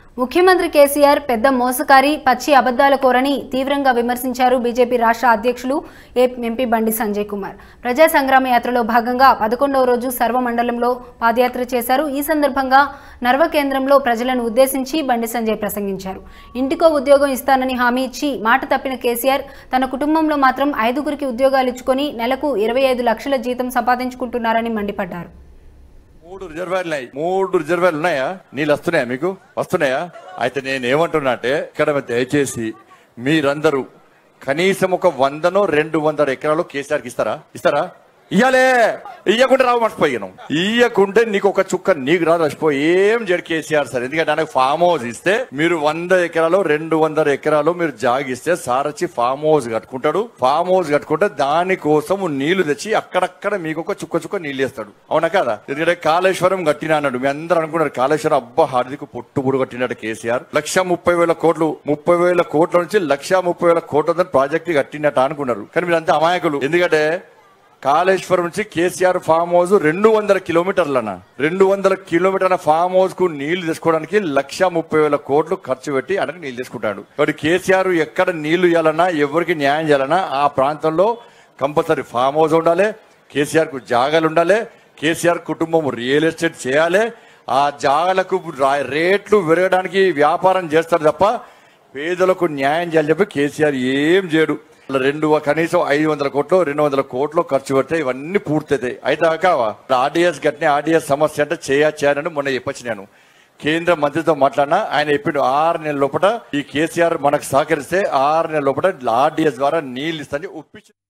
ముఖ్యమంత్రి కేసీఆర్ పెద్ద మోసకారి పచ్చి అబద్దాల కోరని తీవ్రంగా విమర్శించారు బీజేపీ రాష్ట్ర అధ్యక్షులు ఏ ఎంపీ బండి సంజయ్ కుమార్ ప్రజా సంగ్రామ యాత్రలో భాగంగా పదకొండవ రోజు సర్వమండలంలో పాదయాత్ర చేశారు ఈ సందర్భంగా నర్వ కేంద్రంలో ప్రజలను ఉద్దేశించి బండి సంజయ్ ప్రసంగించారు ఇంటికో ఉద్యోగం ఇస్తానని హామీ ఇచ్చి మాట తప్పిన కేసీఆర్ తన కుటుంబంలో మాత్రం ఐదుగురికి ఉద్యోగాలు ఇచ్చుకొని నెలకు ఇరవై ఐదు లక్షల జీతం సంపాదించుకుంటున్నారని మండిపడ్డారు మూడు రిజర్వాయర్లు ఉన్నాయి మూడు రిజర్వాయర్లు ఉన్నాయా నీళ్ళు వస్తున్నాయా మీకు వస్తున్నాయా అయితే నేను ఏమంటున్నా అంటే ఇక్కడ దయచేసి మీరందరూ కనీసం ఒక వందనో రెండు వందల ఎకరాలు కేసీఆర్కి ఇస్తారా ఇస్తారా ఇయ్యాలే ఇయ్యకుంటే రావు మర్చిపోయాను ఇయ్యకుంటే నీకు ఒక చుక్క నీకు రాదు మర్చిపోయి ఏం జడి కేసీఆర్ సార్ ఎందుకంటే ఆయనకు ఫామ్ హౌస్ ఇస్తే మీరు వంద ఎకరాలు రెండు వందల ఎకరాలు మీరు జాగిస్తే సార్ వచ్చి ఫామ్ హౌస్ కట్టుకుంటాడు ఫామ్ హౌస్ కట్టుకుంటే దానికోసం నీళ్లు తెచ్చి అక్కడక్కడ మీకు ఒక చుక్క చుక్క నీళ్ళు వేస్తాడు అవునా కదా ఎందుకంటే కాళేశ్వరం కట్టిన అన్నాడు మీ అందరూ అనుకున్నారు కాళేశ్వరం అబ్బా హార్దిక్ పొట్టుబుడు కట్టినాడు కేసీఆర్ లక్ష ముప్పై వేల కోట్లు ముప్పై వేల కోట్ల నుంచి లక్ష ముప్పై వేల కోట్ల ప్రాజెక్ట్ కట్టినట్టు అనుకున్నారు కానీ మీరంతా అమాయకులు ఎందుకంటే కాళేశ్వరం నుంచి కేసీఆర్ ఫామ్ హౌస్ రెండు వందల కిలోమీటర్లన రెండు వందల కిలోమీటర్ల ఫామ్ హౌస్ కు నీళ్లు తెచ్చుకోవడానికి లక్ష ముప్పై వేల కోట్లు ఖర్చు పెట్టి ఆయనకు నీళ్లు తీసుకుంటాడు కాబట్టి కేసీఆర్ ఎక్కడ నీళ్లు ఇవ్వాలన్నా ఎవరికి న్యాయం చేయాలన్నా ఆ ప్రాంతంలో కంపల్సరీ ఫామ్ హౌస్ ఉండాలి కేసీఆర్ కు జాగాలు ఉండాలి కేసీఆర్ కుటుంబం రియల్ ఎస్టేట్ చేయాలి ఆ జాగాలకు రా- రేట్లు పెరగడానికి వ్యాపారం చేస్తారు తప్ప పేదలకు న్యాయం చేయాలని చెప్పి కేసీఆర్ ఏం చేయడు రెండు కనీసం ఐదు వందల కోట్లు రెండు వందల కోట్లు ఖర్చు పెడితే ఇవన్నీ పూర్తవుతాయి అయితే కావా ఆర్డీఎస్ గట్టిన ఆర్డీఎస్ సమస్య అంటే చేయని మొన్న చెప్పొచ్చు నేను కేంద్ర మంత్రితో మాట్లాడినా ఆయన చెప్పిండు ఆరు నెలల లోపల ఈ కేసీఆర్ మనకు సహకరిస్తే ఆరు నెలల లోపల ఆర్డీఎస్ ద్వారా నీళ్ళు ఇస్తాను ఒప్పించి